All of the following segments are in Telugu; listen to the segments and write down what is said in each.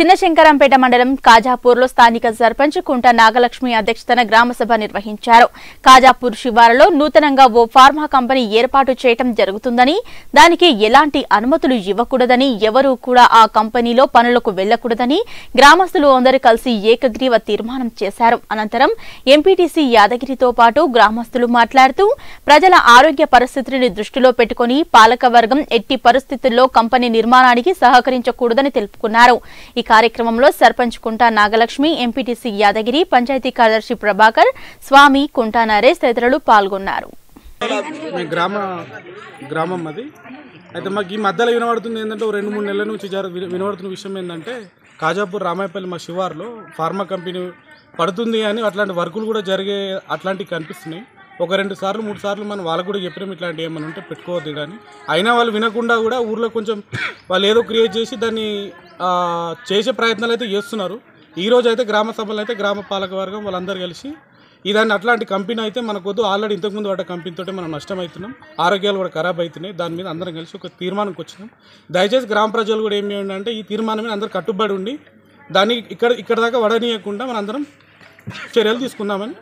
చిన్నశంకరంపేట మండలం కాజాపూర్లో స్థానిక సర్పంచ్ కుంట నాగలక్ష్మి అధ్యక్షతన గ్రామసభ నిర్వహించారు కాజాపూర్ శివారులో నూతనంగా ఓ ఫార్మా కంపెనీ ఏర్పాటు చేయటం జరుగుతుందని దానికి ఎలాంటి అనుమతులు ఇవ్వకూడదని ఎవరూ కూడా ఆ కంపెనీలో పనులకు వెళ్లకూడదని గ్రామస్తులు అందరూ కలిసి ఏకగ్రీవ తీర్మానం చేశారు అనంతరం ఎంపీటీసీ యాదగిరితో పాటు గ్రామస్తులు మాట్లాడుతూ ప్రజల ఆరోగ్య పరిస్థితిని దృష్టిలో పెట్టుకుని పాలకవర్గం ఎట్టి పరిస్థితుల్లో కంపెనీ నిర్మాణానికి సహకరించకూడదని తెలుపుకున్నారు ఈ కార్యక్రమంలో సర్పంచ్ కుంటా నాగలక్ష్మి ఎంపీటీసీ యాదగిరి పంచాయతీ కార్యదర్శి ప్రభాకర్ స్వామి కుంటా నరేష్ తదితరులు పాల్గొన్నారు మీ గ్రామ గ్రామం అది అయితే మాకు ఈ మధ్యలో వినబడుతుంది ఏంటంటే ఓ రెండు మూడు నెలల నుంచి జర విన- వినబడుతున్న విషయం ఏంటంటే కాజాపూర్ రామాయపల్లి మా శివార్లో ఫార్మా కంపెనీ పడుతుంది అని అట్లాంటి వర్కులు కూడా జరిగే అట్లాంటివి కనిపిస్తున్నాయి ఒక రెండు సార్లు మూడు సార్లు మనం వాళ్ళకు కూడా చెప్పినాం ఇట్లాంటి ఏమైనా ఉంటే పెట్టుకోవద్దు కానీ అయినా వాళ్ళు వినకుండా కూడా ఊర్లో కొంచెం వాళ్ళు ఏదో క్రియేట్ చేసి దాన్ని ఆ, చేసే ప్రయత్నాలు అయితే చేస్తున్నారు ఈ రోజు అయితే గ్రామ సభలు అయితే గ్రామ పాలక వర్గం వాళ్ళందరూ కలిసి ఇదాన్ని అట్లాంటి కంపెనీ అయితే మనకొద్దు ఆల్రెడీ ఇంతకుముందు పడ్డ కంపెనీతో మనం నష్టం అవుతున్నాం ఆరోగ్యాలు కూడా ఖరాబ్ అవుతున్నాయి దాని మీద అందరం కలిసి ఒక తీర్మానంకి వచ్చినాం దయచేసి గ్రామ ప్రజలు కూడా ఏం చేయండి అంటే ఈ తీర్మానం మీద అందరూ కట్టుబడి ఉండి దాన్ని ఇక్కడ ఇక్కడ దాకా వడనీయకుండా మనం అందరం చర్యలు తీసుకుందామని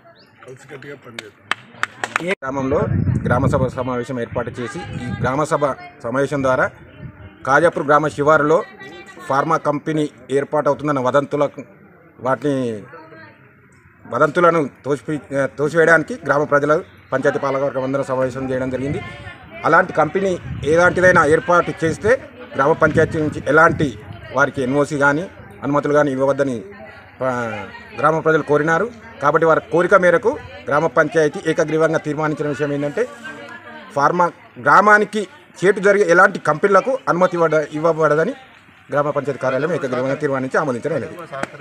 ఈ గ్రామంలో గ్రామసభ సమావేశం ఏర్పాటు చేసి ఈ గ్రామసభ సమావేశం ద్వారా కాజాపూర్ గ్రామ శివారులో ఫార్మా కంపెనీ ఏర్పాటు అవుతుందన్న వదంతులకు వాటిని వదంతులను తోసి తోసివేయడానికి గ్రామ ప్రజల పంచాయతీ పాలకవర్గం అందరం సమావేశం చేయడం జరిగింది అలాంటి కంపెనీ ఎలాంటిదైనా ఏర్పాటు చేస్తే గ్రామ పంచాయతీ నుంచి ఎలాంటి వారికి ఎన్ఓసి కానీ అనుమతులు కానీ ఇవ్వవద్దని ఆ, గ్రామ ప్రజలు కోరినారు కాబట్టి వారి కోరిక మేరకు గ్రామ పంచాయతీ ఏకగ్రీవంగా తీర్మానించిన విషయం ఏంటంటే ఫార్మా గ్రామానికి చేటు జరిగే ఎలాంటి కంపెనీలకు అనుమతి ఇవ్వడ ఇవ్వబడదని గ్రామ పంచాయతీ కార్యాలయం ఏకగ్రీవంగా తీర్మానించి ఆమోదించడం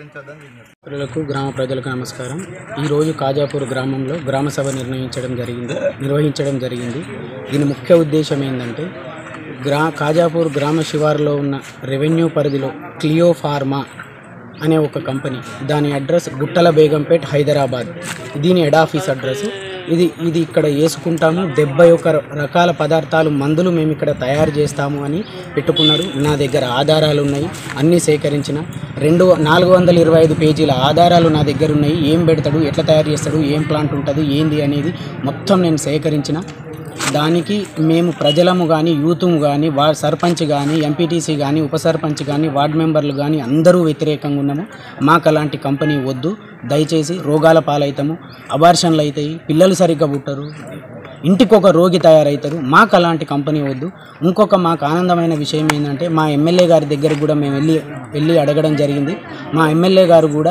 మిత్రులకు గ్రామ ప్రజలకు నమస్కారం ఈరోజు కాజాపూర్ గ్రామంలో గ్రామ సభ నిర్ణయించడం జరిగింది నిర్వహించడం జరిగింది దీని ముఖ్య ఉద్దేశం ఏంటంటే గ్రా కాజాపూర్ గ్రామ శివారులో ఉన్న రెవెన్యూ పరిధిలో క్లియో ఫార్మా అనే ఒక కంపెనీ దాని అడ్రస్ గుట్టల బేగంపేట్ హైదరాబాద్ దీని హెడ్ ఆఫీస్ అడ్రస్ ఇది ఇది ఇక్కడ వేసుకుంటాము డెబ్బై ఒక రకాల పదార్థాలు మందులు మేము ఇక్కడ తయారు చేస్తాము అని పెట్టుకున్నారు నా దగ్గర ఆధారాలు ఉన్నాయి అన్నీ సేకరించిన రెండు నాలుగు వందల ఇరవై ఐదు పేజీల ఆధారాలు నా దగ్గర ఉన్నాయి ఏం పెడతాడు ఎట్లా తయారు చేస్తాడు ఏం ప్లాంట్ ఉంటుంది ఏంది అనేది మొత్తం నేను సేకరించిన దానికి మేము ప్రజలము కానీ యూతుము కానీ వా సర్పంచ్ కానీ ఎంపీటీసీ కానీ ఉప సర్పంచ్ కానీ వార్డ్ మెంబర్లు కానీ అందరూ వ్యతిరేకంగా ఉన్నాము మాకు అలాంటి కంపెనీ వద్దు దయచేసి రోగాల పాలవుతాము అబార్షన్లు అవుతాయి పిల్లలు సరిగ్గా పుట్టరు ఇంటికి ఒక రోగి తయారవుతారు మాకు అలాంటి కంపెనీ వద్దు ఇంకొక మాకు ఆనందమైన విషయం ఏంటంటే మా ఎమ్మెల్యే గారి దగ్గరికి కూడా మేము వెళ్ళి వెళ్ళి అడగడం జరిగింది మా ఎమ్మెల్యే గారు కూడా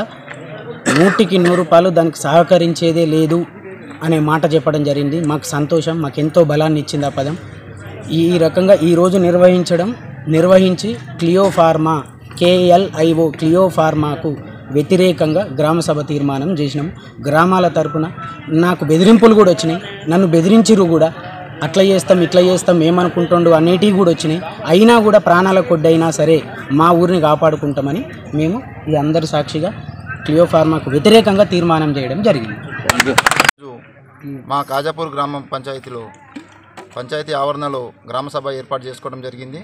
నూటికి నూరు రూపాయలు దానికి సహకరించేదే లేదు అనే మాట చెప్పడం జరిగింది మాకు సంతోషం మాకు ఎంతో బలాన్ని ఇచ్చింది ఆ పదం ఈ రకంగా ఈరోజు నిర్వహించడం నిర్వహించి క్లియో ఫార్మా కేఎల్ఐఓ క్లియో ఫార్మాకు వ్యతిరేకంగా గ్రామసభ తీర్మానం చేసినాం గ్రామాల తరపున నాకు బెదిరింపులు కూడా వచ్చినాయి నన్ను బెదిరించిరు కూడా అట్లా చేస్తాం ఇట్లా చేస్తాం ఏమనుకుంటుండు అనేటివి కూడా వచ్చినాయి అయినా కూడా ప్రాణాల కొద్దైనా సరే మా ఊరిని కాపాడుకుంటామని మేము ఈ అందరి సాక్షిగా క్లియో ఫార్మాకు వ్యతిరేకంగా తీర్మానం చేయడం జరిగింది రోజు మా కాజాపూర్ గ్రామం పంచాయతీలో పంచాయతీ ఆవరణలో గ్రామసభ ఏర్పాటు చేసుకోవడం జరిగింది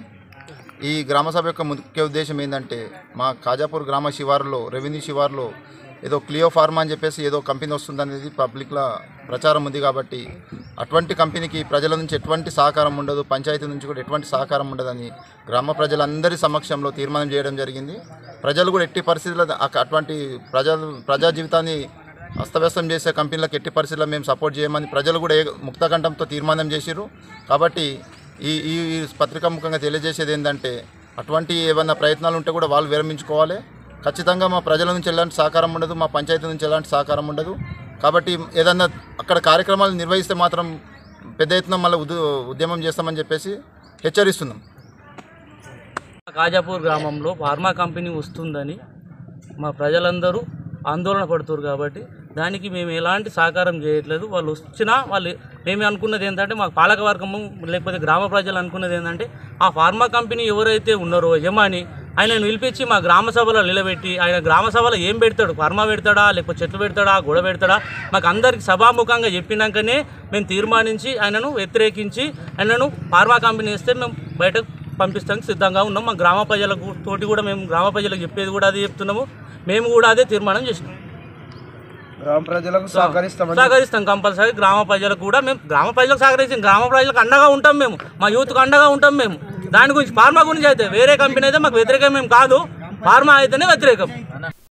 ఈ గ్రామసభ యొక్క ముఖ్య ఉద్దేశం ఏంటంటే మా కాజాపూర్ గ్రామ శివారులో రెవెన్యూ శివారులో ఏదో క్లియో ఫార్మా అని చెప్పేసి ఏదో కంపెనీ వస్తుందనేది పబ్లిక్లో ప్రచారం ఉంది కాబట్టి అటువంటి కంపెనీకి ప్రజల నుంచి ఎటువంటి సహకారం ఉండదు పంచాయతీ నుంచి కూడా ఎటువంటి సహకారం ఉండదని గ్రామ ప్రజలందరి సమక్షంలో తీర్మానం చేయడం జరిగింది ప్రజలు కూడా ఎట్టి పరిస్థితుల్లో అక- అటువంటి ప్రజలు ప్రజా జీవితాన్ని అస్తవ్యస్తం చేసే కంపెనీలకు ఎట్టి పరిస్థితుల్లో మేము సపోర్ట్ చేయమని ప్రజలు కూడా ఏ ముక్తకంఠంతో తీర్మానం చేసిర్రు కాబట్టి ఈ ఈ ఈ పత్రికా ముఖంగా తెలియజేసేది ఏంటంటే అటువంటి ఏమైనా ప్రయత్నాలు ఉంటే కూడా వాళ్ళు విరమించుకోవాలి ఖచ్చితంగా మా ప్రజల నుంచి ఎలాంటి సహకారం ఉండదు మా పంచాయతీ నుంచి ఎలాంటి సహకారం ఉండదు కాబట్టి ఏదన్నా అక్కడ కార్యక్రమాలు నిర్వహిస్తే మాత్రం పెద్ద ఎత్తున మళ్ళీ ఉద్య ఉద్యమం చేస్తామని చెప్పేసి హెచ్చరిస్తున్నాం కాజాపూర్ గ్రామంలో ఫార్మా కంపెనీ వస్తుందని మా ప్రజలందరూ ఆందోళన పడుతున్నారు కాబట్టి దానికి మేము ఎలాంటి సహకారం చేయట్లేదు వాళ్ళు వచ్చినా వాళ్ళు మేము అనుకున్నది ఏంటంటే మా పాలకవర్గము లేకపోతే గ్రామ ప్రజలు అనుకున్నది ఏంటంటే ఆ ఫార్మా కంపెనీ ఎవరైతే ఉన్నారో యజమాని ఆయన పిలిపించి మా గ్రామ సభలో నిలబెట్టి ఆయన గ్రామ సభలో ఏం పెడతాడు ఫార్మా పెడతాడా లేకపోతే చెట్లు పెడతాడా గొడ పెడతాడా మాకు అందరికి సభాముఖంగా చెప్పినాకనే మేము తీర్మానించి ఆయనను వ్యతిరేకించి ఆయనను ఫార్మా కంపెనీ ఇస్తే మేము బయటకు పంపిస్తానికి సిద్ధంగా ఉన్నాం మా గ్రామ ప్రజలకు తోటి కూడా మేము గ్రామ ప్రజలకు చెప్పేది కూడా అదే చెప్తున్నాము మేము కూడా అదే తీర్మానం చేసినాం గ్రామ ప్రజలకు సహకరిస్తామని సహకరిస్తాం కంపల్సరీ గ్రామ ప్రజలకు కూడా మేము గ్రామ ప్రజలకు సహకరిస్తాం గ్రామ ప్రజలకు అండగా ఉంటాం మేము మా యూత్కి అండగా ఉంటాం మేము దాని గురించి ఫార్మా గురించి అయితే వేరే కంపెనీ అయితే మాకు వ్యతిరేకం మేము కాదు ఫార్మా అయితేనే వ్యతిరేకం